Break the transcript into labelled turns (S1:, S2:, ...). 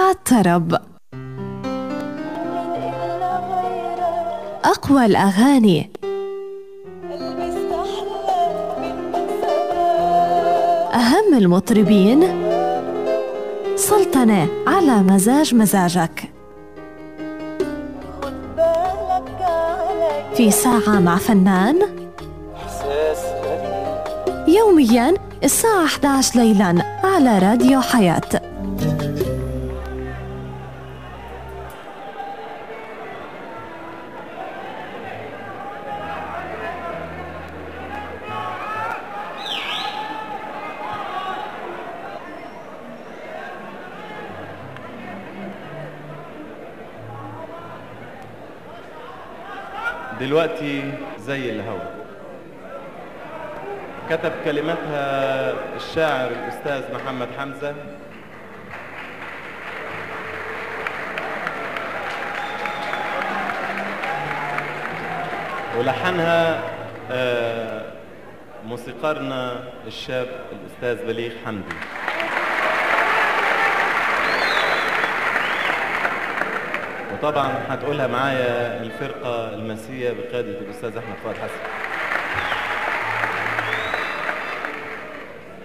S1: عالطرب أقوى الأغاني أهم المطربين سلطنة على مزاج مزاجك في ساعة مع فنان يوميا الساعة 11 ليلا على راديو حياة
S2: دلوقتي زي الهوا كتب كلماتها الشاعر الأستاذ محمد حمزة ولحنها آه، موسيقارنا الشاب الأستاذ بليغ حمدي وطبعا هتقولها معايا الفرقة المسية بقيادة الأستاذ أحمد فؤاد حسن